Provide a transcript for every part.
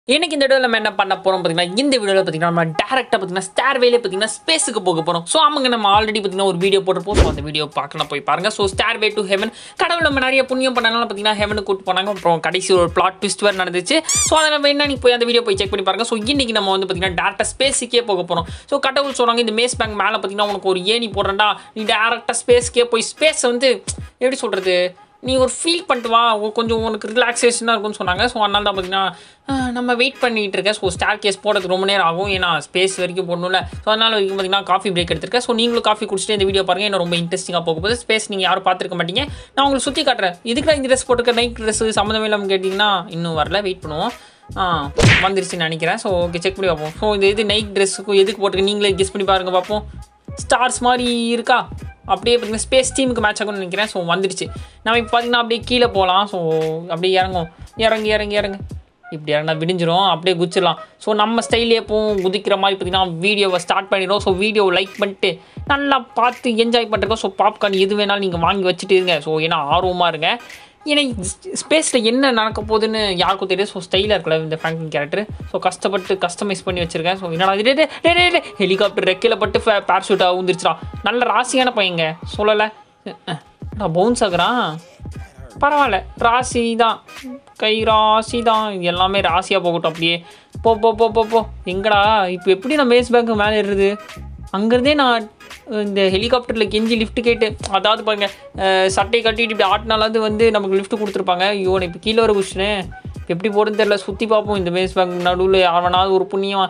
எனக்கு இந்த வீடியோவில் நம்ம என்ன பண்ண போகிறோம் பார்த்தீங்கன்னா இந்த வீடியோவில் பார்த்தீங்கன்னா நம்ம டேரெக்டாக பார்த்தீங்கன்னா ஸ்டார்வேலே பார்த்தீங்கன்னா ஸ்பேஸுக்கு போக போகிறோம் ஸோ அவங்க நம்ம ஆல்ரெடி பார்த்தீங்கன்னா ஒரு வீடியோ போட்டிருப்போம் ஸோ அந்த வீடியோ பார்க்கலாம் போய் பாருங்க ஸோ ஸ்டார்வே டு ஹெவன் கடவுள் நம்ம நிறைய புண்ணியம் பண்ணனால பார்த்தீங்கன்னா ஹெவனுக்கு கூட்டு போனாங்க அப்புறம் கடைசி ஒரு பிளாட் ட்விஸ்ட் வேறு நடந்துச்சு ஸோ அதை நம்ம என்ன போய் அந்த வீடியோ போய் செக் பண்ணி பாருங்க ஸோ இன்னைக்கு நம்ம வந்து பார்த்தீங்கன்னா டேரக்டாக ஸ்பேஸுக்கே போக போகிறோம் ஸோ கடவுள் சொல்கிறாங்க இந்த மேஸ் பேங்க் மேலே பார்த்தீங்கன்னா உனக்கு ஒரு ஏணி போடுறேன்டா நீ டேரக்டாக ஸ்பேஸ்க்கே போய் ஸ்பேஸ் வந்து எப்படி சொல்கிறது நீ ஒரு ஃபீல் பண்ணிட்டு வா உ- கொஞ்சம் உனக்கு ரிலாக்ஸேஷனாக இருக்கும்னு சொன்னாங்க ஸோ அதனால தான் பார்த்தீங்கன்னா ஆஹ், நம்ம வெயிட் பண்ணிட்டு இருக்கேன் ஸோ ஸ்டார் கேஸ் போடுறதுக்கு ரொம்ப நேரம் ஆகும் ஏன்னா ஸ்பேஸ் வரைக்கும் போடணும்ல ஸோ அதனால வரைக்கும் பார்த்தீங்கன்னா காஃபி பிரேக் எடுத்திருக்கேன் ஸோ நீங்களும் காஃபி குடிச்சிட்டு இந்த வீடியோ பாருங்க இன்னும் ரொம்ப இன்ட்ரெஸ்டிங்காக போக போகுது ஸ்பேஸ் நீங்கள் யாரும் பார்த்துருக்க மாட்டீங்க நான் உங்களுக்கு சுற்றி காட்டுறேன் இதுக்கு இந்த ட்ரெஸ் போட்டுருக்க நைட் ட்ரெஸ் சம்மந்தமே இல்லாமல் கேட்டிங்கன்னா இன்னும் வரல வெயிட் பண்ணுவோம் ஆ வந்துருச்சுன்னு நினைக்கிறேன் ஸோ ஓகே செக் பண்ணி பார்ப்போம் ஸோ இந்த இது நைட் ட்ரெஸ்ஸுக்கும் எதுக்கு போட்டுருக்கு நீங்களே கெஸ் பண்ணி பாருங்க பார்ப்போம் ஸ்டார்ஸ் மாதிரி இருக்கா அப்படியே பார்த்தீங்கன்னா ஸ்பேஸ் டீமுக்கு மேட்ச் ஆகும்னு நினைக்கிறேன் ஸோ வந்துடுச்சு நம்ம இப்போ பார்த்தீங்கன்னா அப்படியே கீழே போகலாம் ஸோ அப்படியே இறங்கும் இறங்கி இறங்கி இறங்கு இப்படி இறங்கினா விடிஞ்சிரும் அப்படியே குதிச்சிடலாம் ஸோ நம்ம ஸ்டைலே எப்பவும் குதிக்கிற மாதிரி பார்த்தீங்கன்னா வீடியோவை ஸ்டார்ட் பண்ணிடுவோம் ஸோ வீடியோவை லைக் பண்ணிட்டு நல்லா பார்த்து என்ஜாய் பண்ணுறோம் ஸோ பாப்கார்ன் எது வேணாலும் நீங்கள் வாங்கி வச்சுட்டு இருங்க ஸோ ஏன்னா ஆர்வமாக இருங்க ஏன்னா ஸ்பேஸில் என்ன நடக்க போகுதுன்னு யாருக்கும் தெரியும் ஸோ ஸ்டைலாக இருக்குல்ல இந்த ஃப்ராங்க்லின் கேரக்டர் ஸோ கஷ்டப்பட்டு கஸ்டமைஸ் பண்ணி வச்சிருக்கேன் ஸோ என்னடா இது டே, டே, டே, டே, ஹெலிகாப்டர் ரெக்கையில் பட்டு பேரஷூட்டாக ஊந்துருச்சுடா நல்ல ராசியான பையங்க சொல்லலை நான் பவுன்ஸ் ஆகுறான் பரவாயில்ல ராசி தான் கை ராசி தான் இது எல்லாமே ராசியாக போகட்டும் அப்படியே போ போ போ போ போ எங்கடா இப்போ எப்படி நான் மேஸ் பேங்க் மேலே ஏறுறது அங்கேருந்தே நான் இந்த ஹெலிகாப்டரில் கெஞ்சி லிஃப்ட் கேட்டு அதாவது பாருங்க அஹ், சட்டையை கட்டிட்டு இப்படி ஆட்டினாலாவது வந்து நமக்கு லிஃப்ட் கொடுத்துருப்பாங்க ஐயோ நான் இப்போ கீழே வர குச்சினேன் எப்படி போகிறதுன்னு தெரில சுற்றி பார்ப்போம் இந்த மேஸ் பேங்க் நடுவில் அவனாவது ஒரு புண்ணியம்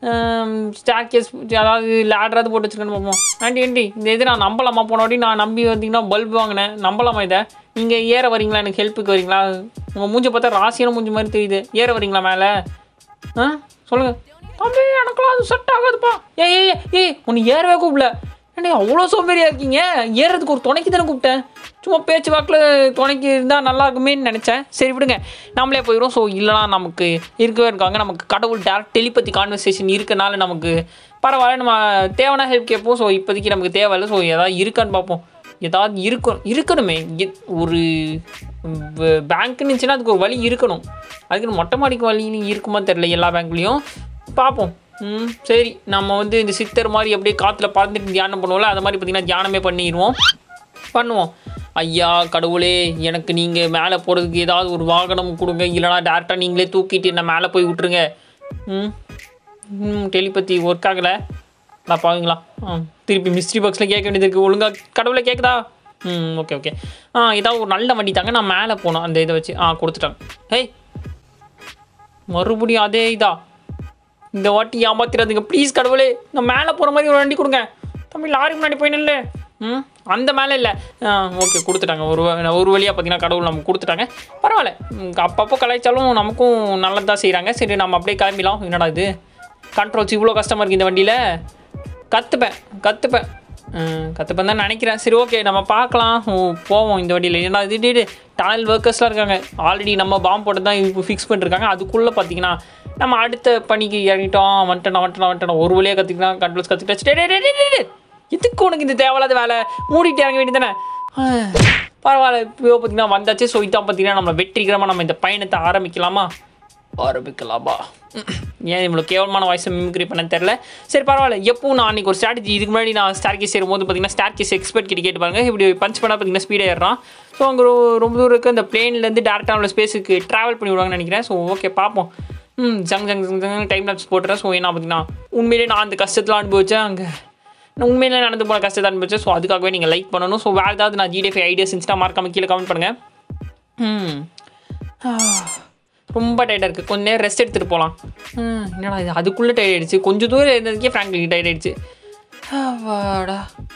ஸ்டார் கேஸ் அதாவது லேடராது போட்டு வச்சுருக்கேன்னு பார்ப்போம் ஆண்டி ஆண்டி இந்த இது நான் நம்பலாமா போன வாட்டி நான் நம்பி வந்தீங்கன்னா பல்ப் வாங்கினேன் நம்பலாமா இதை நீங்கள் ஏற வரீங்களா எனக்கு ஹெல்ப்புக்கு வரீங்களா உங்கள் மூஞ்ச பார்த்தா ராசியான மூஞ்சி மாதிரி தெரியுது ஏற வரீங்களா மேலே ஆ சொல்லுங்கள் தம்பி எனக்குலாம் அது செட் ஆகாதுப்பா ஏய் ஏய் ஏய், ஏய் உன்னை ஏறவே கூப்பிடல ஏன்டா அவ்வளோ சோம்பேறியா இருக்கீங்க ஏறுறதுக்கு ஒரு துணைக்கு தானே கூப்பிட்டேன் சும்மா பேச்சு வாக்கில் துணைக்கு இருந்தால் நல்லா இருக்குமேன்னு நினச்சேன் சரி விடுங்க நம்மளே போயிடும் ஸோ இல்லைனா நமக்கு இருக்கவே இருக்காங்க நமக்கு கடவுள் டேரக்ட் டெலிபதி கான்வர்சேஷன் இருக்கனால நமக்கு பரவாயில்ல நம்ம தேவையான ஹெல்ப் கேட்போம் ஸோ இப்போதைக்கு நமக்கு தேவையில்லை ஸோ ஏதாவது இருக்கான்னு பார்ப்போம் ஏதாவது இருக்கும் இருக்கணுமே எ- ஒரு பேங்க்னு இருந்துச்சுன்னா அதுக்கு ஒரு வழி இருக்கணும் அதுக்கு மொட்டை மாடிக்கு வழி இருக்குமா தெரில எல்லா பேங்க்லேயும் பார்ப்போம் ம் சரி நம்ம வந்து இந்த சித்தர் மாதிரி அப்படியே காற்றுல பறந்துட்டு தியானம் பண்ணுவோம்ல அது மாதிரி பார்த்திங்கன்னா தியானமே பண்ணிடுவோம் பண்ணுவோம் ஐயா கடவுளே எனக்கு நீங்கள் மேலே போகிறதுக்கு ஏதாவது ஒரு வாகனம் கொடுங்க இல்லைனா டேரெக்டாக நீங்களே தூக்கிட்டு என்ன மேலே போய் விட்ருங்க ம் ம் டெலிபதி ஒர்க் ஆகலை நான் பாவீங்களா ஆ திருப்பி மிஸ்ட்ரி பாக்ஸில் கேட்க வேண்டியது இருக்குது ஒழுங்காக கடவுளை கேட்குதா ம் ஓகே ஓகே ஆ ஏதாவது ஒரு நல்ல வண்டி தாங்க நான் மேலே போனோம் அந்த இதை வச்சு ஆ கொடுத்துட்டாங்க ஹேய் மறுபடியும் அதே இதா இந்த வாட்டி ஏமாத்திராதுங்க ப்ளீஸ் கடவுளே நான் மேலே போகிற மாதிரி ஒரு வண்டி கொடுங்க தம்பி லாரி முன்னாடி போயினல்ல ம் அந்த மேலே இல்லை ஓகே கொடுத்துட்டாங்க ஒரு வ- ஒரு வழியாக பார்த்தீங்கன்னா கடவுள் நமக்கு கொடுத்துட்டாங்க பரவாயில்ல ம், அப்பப்போ கலாய்ச்சாலும் நமக்கும் நல்லது தான் செய்கிறாங்க சரி நம்ம அப்படியே கிளம்பிடலாம் என்னடா இது கண்ட்ரோல்ஸ் இவ்வளோ கஷ்டமாக இருக்குது இந்த வண்டியில் கற்றுப்பேன் கற்றுப்பேன் கற்றுப்பேன் தான் நினைக்கிறேன் சரி ஓகே நம்ம பார்க்கலாம் ஓ, போவோம் இந்த வண்டியில் ஏன்னா இது டனல் ஒர்க்கர்ஸ்லாம் இருக்காங்க ஆல்ரெடி நம்ம பாம்பு போட்டு தான் இப்போ ஃபிக்ஸ் பண்ணிருக்காங்க அதுக்குள்ளே பார்த்தீங்கன்னா நம்ம அடுத்த பணிக்கு இறங்கிட்டோம் வந்துட்டோம் வந்துட்டோம் வந்துட்டோம் ஒரு வழியாக கற்றுக்கலாம் கண்ட்ரோல்ஸ் கற்றுக்கிட்டாச்சு டே, டே, டே, டே, டே, டே. எதுக்கு உனக்கு இந்த தேவையில்லாத வேலை மூடிட்டு இறங்க வேண்டியதானே பரவாயில்ல இப்போ பார்த்தீங்கன்னா வந்தாச்சு ஸோ இதான் பார்த்தீங்கன்னா நம்ம வெற்றிகரமாக நம்ம இந்த பயணத்தை ஆரம்பிக்கலாமா ஆரம்பிக்கலாமா ஏன் இவ்வளோ கேவலமான வாய்ஸை மிமிக்ரி பண்ண தெரில சரி பரவாயில்ல எப்பவும் நான் அன்றைக்கி ஒரு ஸ்ட்ராட்டஜி இதுக்கு முன்னாடி நான் ஸ்டார் கேஸ் ஏறும்போது பார்த்தீங்கன்னா ஸ்டார் கேஸ் எக்ஸ்பர்ட் கிட்ட கேட்டு பாருங்க இப்படி பஞ்ச் பண்ணால் பார்த்தீங்கன்னா ஸ்பீடாக ஏறான் ஸோ அங்கே ரொம்ப தூரம் இருக்க அந்த பிளேன்லேருந்து டேரெக்டாக உள்ள ஸ்பேஸுக்கு ட்ராவல் பண்ணி விடுவாங்கன்னு நினைக்கிறேன் ஸோ ஓகே பார்ப்போம் ம் ஜங் ஜங் ஜங் ஜங் டைம் லாப்ஸ் போட்டுறேன் ஸோ என்ன பார்த்தீங்கன்னா உண்மையிலே நான் அந்த கஷ்டத்தில் அனுபவிச்சேன் அங்கே நான் உண்மையிலே நடந்து போன கஷ்டத்தை அனுபவிச்சேன் ஸோ அதுக்காகவே நீங்கள் லைக் பண்ணணும் ஸோ வேறு ஏதாவது நான் ஜிடிஎஃப் ஐடியாஸ் இருந்துச்சுன்னா மறக்காம கீழே கமெண்ட் பண்ணுங்கள் ம் ஆ, ரொம்ப டயர்டாக இருக்குது கொஞ்ச நேரம் ரெஸ்ட் எடுத்துகிட்டு போகலாம் ம், என்னடா இது அதுக்குள்ளே டயர்ட் ஆயிடுச்சு கொஞ்சம் தூரம் இருந்ததுக்கே ஃப்ராங்க்லிக்கு டயர்ட் ஆயிடுச்சு வாடா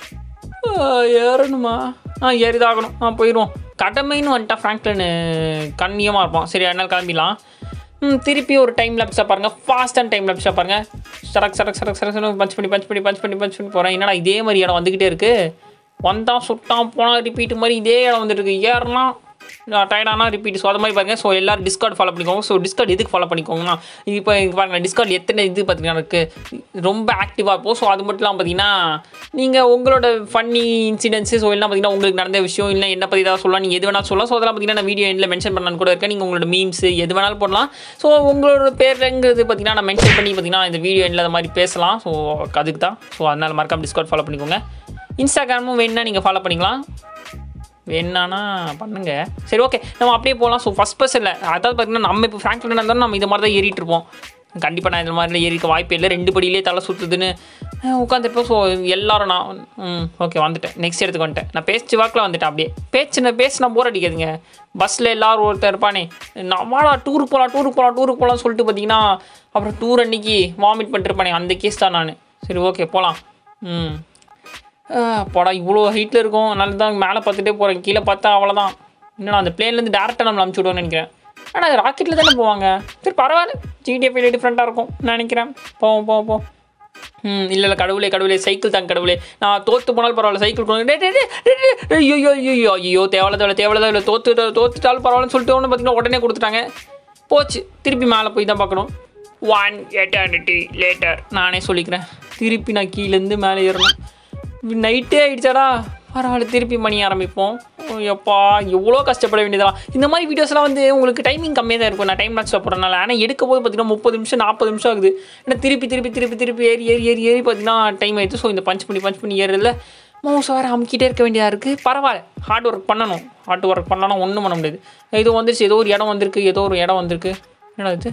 ஏறணுமா ஆ ஏறிதாகணும் ஆ போயிடுவோம் கடமைன்னு வந்துட்டா ஃப்ராங்க்லின் கண்ணியமாக இருப்பான் சரி அதனால் கிளம்பிடலாம் ம் திருப்பி ஒரு டைம் லேப்ஸாக பாருங்கள் ஃபாஸ்டான டைம் லேப்ஸாக பாருங்கள் சரக் சரக் சரக் சரக் சரக் பஞ்ச் பண்ணி பஞ்ச் பண்ணி பஞ்ச் பண்ணி பஞ்ச் பண்ணி போகிறேன் என்னடா இதே மாதிரி இடம் வந்துக்கிட்டே இருக்குது வந்தான் சுட்டான் போனால் ரிப்பீட் மாதிரி இதே இடம் வந்துட்டு இருக்கு ஏறலாம் டயர்டானா ரிப்பீட் ஸோ அது மாதிரி பாருங்கள் ஸோ எல்லாரும் டிஸ்கார்ட் ஃபாலோ பண்ணிக்கோங்க ஸோ டிஸ்கார்ட் எதுக்கு ஃபாலோ பண்ணிக்கோங்கன்னா இப்போ இங்கே பாருங்கள் டிஸ்கார்ட் எத்தனை இது பார்த்தீங்கன்னா இருக்குது ரொம்ப ஆக்டிவாக இருப்போம் ஸோ அது மட்டும் இல்லாமல் பார்த்தீங்கன்னா நீங்கள் உங்களோட ஃபன்னி இன்சிடென்ட்ஸு ஸோ எல்லாம் பார்த்தீங்கன்னா உங்களுக்கு நடந்த விஷயம் இல்லை என்ன பற்றி ஏதாவது சொல்லலாம் நீங்கள் எது வேணாலும் சொல்லலாம் ஸோ அதெல்லாம் பார்த்தீங்கன்னா நான் வீடியோ எண்டில் மென்ஷன் பண்ணலான்னு கூட இருக்கேன் நீங்கள் உங்களோட மீம்ஸ் எது வேணாலும் போடலாம் ஸோ உங்களோட பேருங்கிறது பார்த்தீங்கன்னா நான் மென்ஷன் பண்ணி பார்த்தீங்கன்னா இந்த வீடியோ எண்டில் அது மாதிரி பேசலாம் ஸோ அதுக்கு தான் ஸோ அதனால் மறக்காம டிஸ்கார்ட் ஃபாலோ பண்ணிக்கோங்க இன்ஸ்டாகிராமும் வேணுன்னா நீங்கள் ஃபாலோ பண்ணிக்கலாம் வேணானா பண்ணுங்க சரி ஓகே நம்ம அப்படியே போகலாம் ஸோ ஃபஸ்ட் பர்சனில் அதாவது பார்த்தீங்கன்னா நம்ம இப்போ ஃப்ராங்க்லின் இருந்தாலும் நம்ம இது மாதிரி தான் ஏறிட்டு இருப்போம் கண்டிப்பாக நான் இந்த மாதிரிலாம் ஏறிக்க வாய்ப்பே இல்லை ரெண்டு படியிலே தலை சுற்றுதுன்னு உட்காந்துருப்போம் ஸோ எல்லாரும் நான் ம் ஓகே வந்துட்டேன் நெக்ஸ்ட் இடத்துக்கு வந்துட்டேன் நான் பேச்சு வாக்கில் வந்துட்டேன் அப்படியே பேச்சு நான் பேசினா போர் அடிக்காதுங்க பஸ்ஸில் எல்லாரும் ஒருத்தர் இருப்பானே நான் வாடா டூருக்கு போகலாம் டூருக்கு போகலாம் டூருக்கு போகலாம்னு சொல்லிட்டு பார்த்தீங்கன்னா அப்புறம் டூர் அன்னைக்கு வாமிட் பண்ணிட்டுருப்பானே அந்த கேஸ் தான் நான் சரி ஓகே போகலாம் ம் போடா இவ்வளோ ஹைட்டில் இருக்கும் அதனால தான் மேலே பார்த்துட்டே போகிறேன் கீழே பார்த்தா அவ்வளோதான் இன்னும் அந்த பிளேன்லேருந்து டேரெக்டாக நம்ம அனுப்பிச்சி விடுவோம்னு நினைக்கிறேன் ஆனால் அது ராக்கெட்டில் தானே போவாங்க சரி பரவாயில்ல ஜிடிஎஃப்ல டிஃப்ரெண்ட்டாக இருக்கும் நினைக்கிறேன் போவோம் போவோம் போ ம் இல்லை இல்லை கடவுளே கடவுளே சைக்கிள் தாங்க கடவுளே நான் தோற்று போனாலும் பரவாயில்ல சைக்கிள் போனாலும் டே, டே, டே, டே, டே, டே, ஐயோ ஐயோ ஐயோ ஐயோ தேவையில்ல தேவையில்ல தேவையில்ல தேவையில்ல தோத்து தோத்துட்டாலும் பரவாயில்லன்னு சொல்லிட்டு ஒன்று பார்த்தீங்கன்னா உடனே கொடுத்துட்டாங்க போச்சு திருப்பி மேலே போய் தான் பார்க்கணும் ஒன் எட்டர்னிட்டி லேட்டர் நானே சொல்லிக்கிறேன் திருப்பி நான் கீழேருந்து மேலே ஏறணும் நைட்டே ஆயிடுச்சாடா பரவாயில்ல திருப்பி மணி ஆரம்பிப்போம் ஓ, எப்பா எவ்வளோ கஷ்டப்பட வேண்டியதெல்லாம் இந்த மாதிரி வீடியோஸ்லாம் வந்து உங்களுக்கு டைமிங் கம்மியாக தான் இருக்கும் நான் டைம் மேட்ச்சில் போடுறதுனால ஆனால் எடுக்க போது பார்த்தீங்கன்னா முப்பது நிமிஷம் நாற்பது நிமிஷம் ஆகுது ஏன்னா திருப்பி திருப்பி திருப்பி திருப்பி ஏறி ஏறி ஏறி ஏறி பார்த்தீங்கன்னா டைம் ஆயிடுச்சு ஸோ இந்த பஞ்ச் பண்ணி பஞ்ச் பண்ணி ஏறுறதுல மவுஸ் வேறு அமுக்கிட்டே இருக்க வேண்டியதாக இருக்குது பரவாயில்ல ஹார்ட் ஒர்க் பண்ணணும் ஹார்ட் ஒர்க் பண்ணலாம் ஒன்றும் பண்ண முடியாது இது வந்துருச்சு ஏதோ ஒரு இடம் வந்திருக்கு ஏதோ ஒரு இடம் வந்திருக்கு என்னடா இது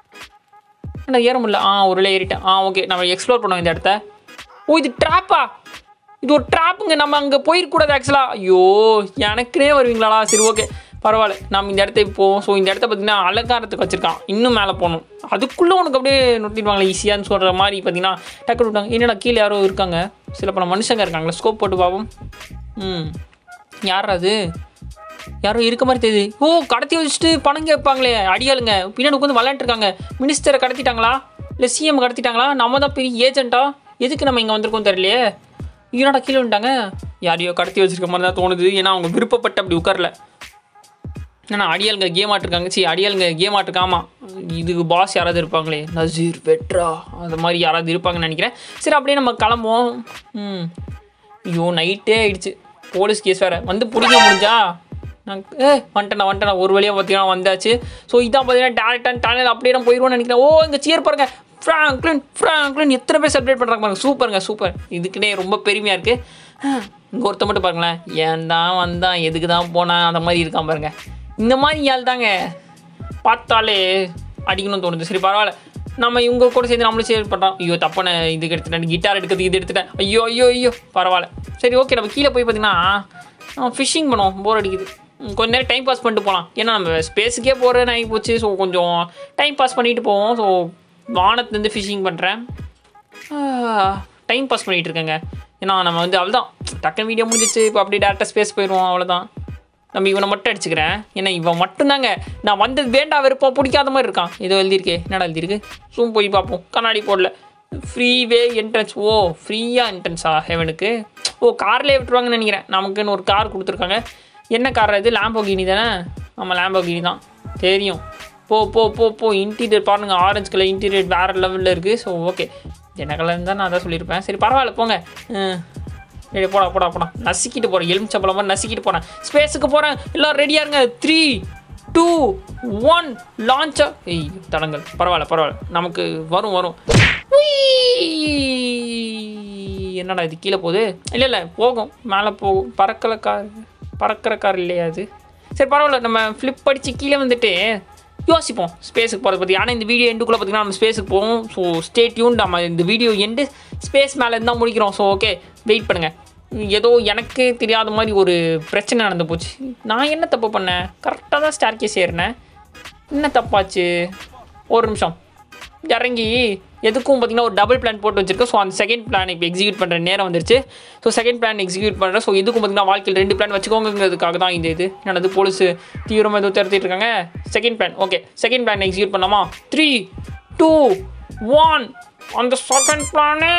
என்ன ஏற முடியல ஆ ஒரு வேளை ஏறிட்டேன் ஆ ஓகே நம்ம எக்ஸ்ப்ளோர் பண்ணோம் இந்த இடத்த ஓ இது ட்ராப்பா இது ஒரு ட்ராப்புங்க நம்ம அங்கே போயிருக்கூடாது ஆக்சுவலாக ஐயோ எனக்குனே வருவீங்களாடா சரி ஓகே பரவாயில்ல நம்ம இந்த இடத்த போவோம் ஸோ இந்த இடத்த பார்த்தீங்கன்னா அலங்காரத்துக்கு வச்சுருக்கான் இன்னும் மேலே போகணும் அதுக்குள்ளே உனக்கு அப்படியே நொட்டிடுவாங்களே ஈஸியான்னு சொல்கிற மாதிரி பார்த்தீங்கன்னா டக்கு விட்டாங்க என்னடா கீழே யாரோ இருக்காங்க சில பல மனுஷங்க இருக்காங்களா ஸ்கோப் போட்டு பார்ப்போம் ம் யார் அது யாரோ இருக்க மாதிரி தெரியுது ஓ கடத்தி வச்சுட்டு பணம் கேட்பாங்களே அடியாளுங்க பின்னாடி உட்காந்து விளையாண்டுருக்காங்க மினிஸ்டரை கடத்திட்டாங்களா இல்லை சிஎம் கடத்திட்டாங்களா நம்ம தான் பெரிய ஏஜென்ட்டா எதுக்கு நம்ம இங்கே வந்திருக்கோம் தெரியலையே ஈரோட கீழே வந்துட்டாங்க யாரையோ கடத்தி வச்சிருக்க மாதிரி தான் தோணுது ஏன்னா அவங்க விருப்பப்பட்டு அப்படி உட்காரல ஏன்னா அடியாளுங்க கேம் ஆட்டிருக்காங்க சரி அடியாளுங்க கேம் ஆட்டிருக்காமா இதுக்கு பாஸ் யாராவது இருப்பாங்களே நசீர் வெட்ரா அந்த மாதிரி யாராவது இருப்பாங்கன்னு நினைக்கிறேன் சரி அப்படியே நம்ம கிளம்புவோம் ம் ஐயோ நைட்டே ஆயிடுச்சு போலீஸ் கேஸ் வேறு வந்து பிடிக்க முடிஞ்சா நான் ஏ வந்துட்டேன் வந்துட்டேன் ஒரு வழியாக பார்த்தீங்கன்னா வந்தாச்சு ஸோ இதான் பார்த்தீங்கன்னா டேரக்டாக டேனல் அப்படியே நான் போயிடுவோம்னு நினைக்கிறேன் ஓ இங்கே சியர் பாருங்க ஃப்ராங்க்லின் ஃப்ராங்க்லின் எத்தனை பேர் செலிப்ரேட் பண்ணுறாங்க பாருங்க சூப்பருங்க சூப்பர் இதுக்குன்னே ரொம்ப பெருமையாக இருக்குது இங்கே ஒருத்த மட்டும் பாருங்களேன் ஏன் தான் வந்தான் எதுக்கு தான் போனான் அந்த மாதிரி இருக்கான் பாருங்க இந்த மாதிரி ஆள் தாங்க பார்த்தாலே அடிக்கணும்னு தோணுது சரி பரவாயில்ல நம்ம இவங்க கூட சேர்ந்து நம்மளும் சேர் பண்ணுறோம் ஐயோ தப்பான இதுக்கு எடுத்துட்டேன் கிட்டார் எடுக்கிறதுக்கு இது எடுத்துட்டேன் ஐயோ ஐயோ ஐயோ பரவாயில்ல சரி ஓகே நம்ம கீழே போய் பார்த்தீங்கன்னா ஃபிஷிங் பண்ணுவோம் போர் அடிக்குது ம், கொஞ்ச நேரம் டைம் பாஸ் பண்ணிட்டு போகலாம் ஏன்னா நம்ம ஸ்பேஸுக்கே போகிறேன்னு ஆகி போச்சு ஸோ கொஞ்சம் டைம் பாஸ் பண்ணிட்டு போவோம் ஸோ வானத்துலேருந்து ஃபிஷிங் பண்ணுறேன் டைம் பாஸ் பண்ணிகிட்டு இருக்கேங்க ஏன்னா நம்ம வந்து அவ்வளோதான் டக்குன்னு வீடியோ முடிஞ்சிச்சு இப்போ அப்படியே டேரெக்டாக ஸ்பேஸ் போயிடுவோம் அவ்வளோதான் நம்ம இவனை மட்டும் அடிச்சுக்கிறேன் ஏன்னா இவன் மட்டும்தாங்க நான் வந்தது வேண்டா வெறுப்போம் பிடிக்காத மாதிரி இருக்கான் ஏதோ எழுதியிருக்கே என்னடா எழுதியிருக்கு ஜூம் போய் பார்ப்போம் கண்ணாடி போடல ஃப்ரீ வே என்ட்ரன்ஸ் ஓ ஃப்ரீயாக என்ட்ரன்ஸா ஹெவனுக்கு ஓ கார்லேயே விட்டுருவாங்கன்னு நினைக்கிறேன் நமக்குன்னு ஒரு கார் கொடுத்துருக்காங்க என்ன கார் இது லேம்போகினி தானே ஆமாம் லேம்போகினி தான் தெரியும் போ போ போ போ இன்டீரியர் பாருங்க ஆரஞ்சு கலர் இன்டீரியர் வேறு லெவலில் இருக்குது ஸோ ஓகே என்ன கலர் தான் நான் அதான் சொல்லியிருப்பேன் சரி பரவாயில்ல போங்க ம். ஏய் போடா போடா போடா நசுக்கிட்டு போகிறேன் எலுமிச்சம்பழம் மாதிரி நசுக்கிட்டு போகிறேன் ஸ்பேஸுக்கு போகிறேன் எல்லாம் ரெடியாக இருங்க த்ரீ டூ ஒன் லான்ச்சா ஏய் தடங்கள் பரவாயில்ல பரவாயில்ல நமக்கு வரும் வரும் உய். என்னடா இது கீழே போகுது இல்லை இல்லை போகும் மேலே போகும் பறக்கல கார் பறக்கிற கார் இல்லையா அது சரி பரவாயில்ல நம்ம ஃப்ளிப் அடித்து கீழே வந்துட்டு யோசிப்போம் ஸ்பேஸுக்கு போகிறத பற்றி ஆனால் இந்த வீடியோ எண்டுக்குள்ளே பார்த்தீங்கன்னா நம்ம ஸ்பேஸுக்கு போவோம் ஸோ ஸ்டே டியூன் நம்ம இந்த வீடியோ எண்டு ஸ்பேஸ் மேலே இருந்தால் முடிக்கிறோம் ஸோ ஓகே வெயிட் பண்ணுங்கள் ஏதோ எனக்கு தெரியாத மாதிரி ஒரு பிரச்சனை நடந்து போச்சு நான் என்ன தப்பு பண்ணேன் கரெக்டாக தான் ஸ்டார் கேஸ் ஏறினேன் என்ன தப்பாச்சு ஒரு நிமிஷம் இறங்கி எதுக்கும் பார்த்தீங்கன்னா ஒரு டபுள் பிளான் போட்டு வச்சிருக்கேன் ஸோ அந்த செகண்ட் பிளான் இப்போ எக்ஸிக்யூட் பண்ணுற நேரம் வந்துருச்சு ஸோ செகண்ட் பிளான் எக்ஸிக்யூட் பண்ணுறேன் ஸோ இதுக்கும் பார்த்தீங்கன்னா வாழ்க்கையில் ரெண்டு பிளான் வச்சுக்கோங்கிறதுக்காக தான் இந்த இது என்னது போலீஸ் தீவிரமாக ஏதோ திறத்திட்டு இருக்காங்க second plan okay second plan execute பண்ணலாமா த்ரீ டூ ஒன் அந்த செகண்ட் பிளான் இஸ்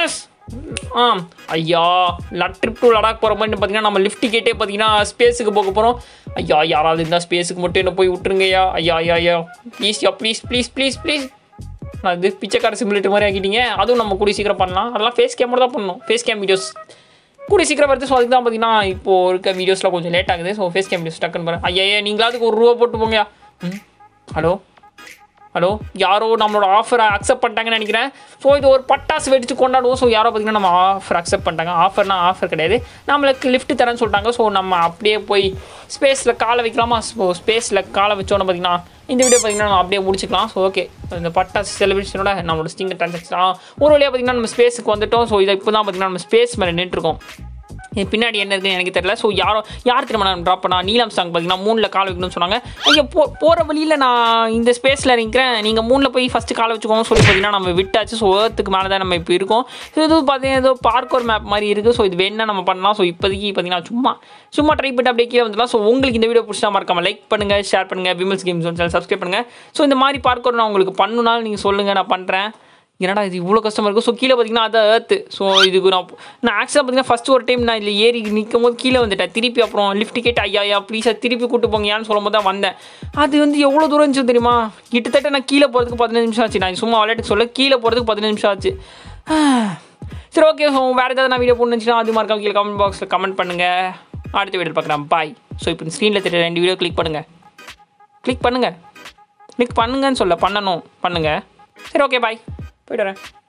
ஆ ஐயா ட்ரிப் டு லடாக் போகிற மாதிரி பார்த்தீங்கன்னா நம்ம லிஃப்ட் டிக்கெட்டே பார்த்தீங்கன்னா ஸ்பேஸுக்கு போக போகிறோம் ஐயா யாராவது இருந்தால் ஸ்பேஸுக்கு மட்டும் என்ன போய் விட்டுருங்கய்யா ஐயா ஐயா ஐயா ப்ளீஸ் யா ப்ளீஸ் ப்ளீஸ் ப்ளீஸ் ப்ளீஸ் அது பிச்சைக்கார சிமுலேட்டர் மாதிரி ஆக்கிட்டீங்க அதுவும் நம்ம கூடிய சீக்கிரம் பண்ணலாம் அதெல்லாம் ஃபேஸ் கேமரா தான் பண்ணணும் ஃபேஸ் கேம் வீடியோஸ் கூடிய சீக்கிரம் வருது ஸோ அதுக்கு தான் பார்த்தீங்கன்னா இப்போ இருக்க வீடியோஸ்லாம் கொஞ்சம் லேட் ஆகுது ஸோ ஃபேஸ் கேம் வீடியோஸ் டக்குன்னு பாருங்க ஐயா நீங்களாவது ஒரு ரூபா போட்டு போங்கயா ம் ஹலோ ஹலோ யாரோ நம்மளோட ஆஃபரை அக்செப்ட் பண்ணிட்டாங்கன்னு நினைக்கிறேன் ஸோ இது ஒரு பட்டாசு வெடிச்சு கொண்டாடுவோம் ஸோ யாரோ பார்த்தீங்கன்னா நம்ம ஆஃபர் அக்செப்ட் பண்ணிட்டாங்க ஆஃபர்னா ஆஃபர் கிடையாது நம்மளுக்கு லிஃப்ட் தரேன்னு சொல்லிட்டாங்க ஸோ நம்ம அப்படியே போய் ஸ்பேஸில் காலை வைக்கலாமா ஸோ ஸ்பேஸில் காலை வச்சோன்னு பார்த்தீங்கன்னா இந்த வீடியோ பார்த்தீங்கன்னா நம்ம அப்படியே முடிச்சுக்கலாம் ஸோ ஓகே இந்த பட்டாசு செலிப்ரேஷனோட நம்மளோட ஸ்டிங்கர் ட்ரான்சாக்ஷன் ஒரு வழியாக பார்த்தீங்கன்னா நம்ம ஸ்பேஸுக்கு வந்துட்டோம் ஸோ இதை இப்போ தான் பார்த்தீங்கன்னா நம்ம ஸ்பேஸ் மேலே நின்றுருக்கோம் இது பின்னாடி என்ன இருக்குன்னு எனக்கு தெரியல ஸோ யாரோ யார் திரும்ப நான் ட்ராப் பண்ணா நீலம் சாங் பார்த்தீங்கன்னா மூணில் கால் வைக்கணும்னு சொன்னாங்க ஐயா போ போகிற வழியில் நான் இந்த ஸ்பேஸில் இருக்கிறேன் நீங்கள் மூணில் போய் ஃபஸ்ட்டு காலை வச்சுக்கோங்க சொல்லி பார்த்தீங்கன்னா நம்ம விட்டாச்சு ஸோ ஏர்த்துக்கு மேலே தான் நம்ம இப்போ இருக்கோம் ஸோ இது பார்த்தீங்கன்னா ஏதோ பார்க்கோர் மேப் மாதிரி இருக்குது ஸோ இது வேணா நம்ம பண்ணலாம் ஸோ இப்போதைக்கு பார்த்தீங்கன்னா சும்மா சும்மா ட்ரை பண்ணிட்டு அப்படியே கீழே வந்துடலாம் ஸோ உங்களுக்கு இந்த வீடியோ பிடிச்சா மறக்காம லைக் பண்ணுங்கள் ஷேர் பண்ணுங்கள் விமல்ஸ் கேம்ஸ் சேனல் சப்ஸ்கிரைப் பண்ணுங்கள் ஸோ இந்த மாதிரி பார்க்கோர் நான் உங்களுக்கு பண்ணுனாலும் நீங்கள் சொல்லுங்கள் நான் பண்ணுறேன் என்னடா இது இவ்வளோ கஷ்டமாக இருக்கும் ஸோ கீழே பார்த்தீங்கன்னா அது ஏர்த்து ஸோ இதுக்கு நான் நான் ஆக்சுவலாக பார்த்தீங்கன்னா ஃபஸ்ட்டு ஒரு டைம் நான் இதில் ஏறி நிற்கும் போது கீழே வந்துட்டேன் திருப்பி அப்புறம் லிஃப்ட் கேட்டு ஐயா ஐயா ப்ளீஸாக திருப்பி கூட்டு போங்கயான்னு சொல்லும் போது தான் வந்தேன் அது வந்து எவ்வளோ தூரம் இருந்துச்சு தெரியுமா கிட்டத்தட்ட நான் கீழே போகிறதுக்கு பதினஞ்சு நிமிஷம் ஆச்சு நான் சும்மா விளையாட்டு சொல்ல கீழே போகிறதுக்கு பதினஞ்சு நிமிஷம் ஆச்சு சரி ஓகே ஸோ வேறு ஏதாவது நான் வீடியோ போட்டுச்சுன்னா அது மாதிரி கீழே கமெண்ட் பாக்ஸில் கமெண்ட் பண்ணுங்கள் அடுத்த வீடியோ பார்க்குறேன் பாய் ஸோ இப்போ ஸ்க்ரீனில் தெரிய ரெண்டு வீடியோ கிளிக் பண்ணுங்கள் கிளிக் பண்ணுங்கள் கிளிக் பண்ணுங்கன்னு சொல்ல பண்ணணும் பண்ணுங்கள் சரி ஓகே பாய் போய்ட்டு வரேன்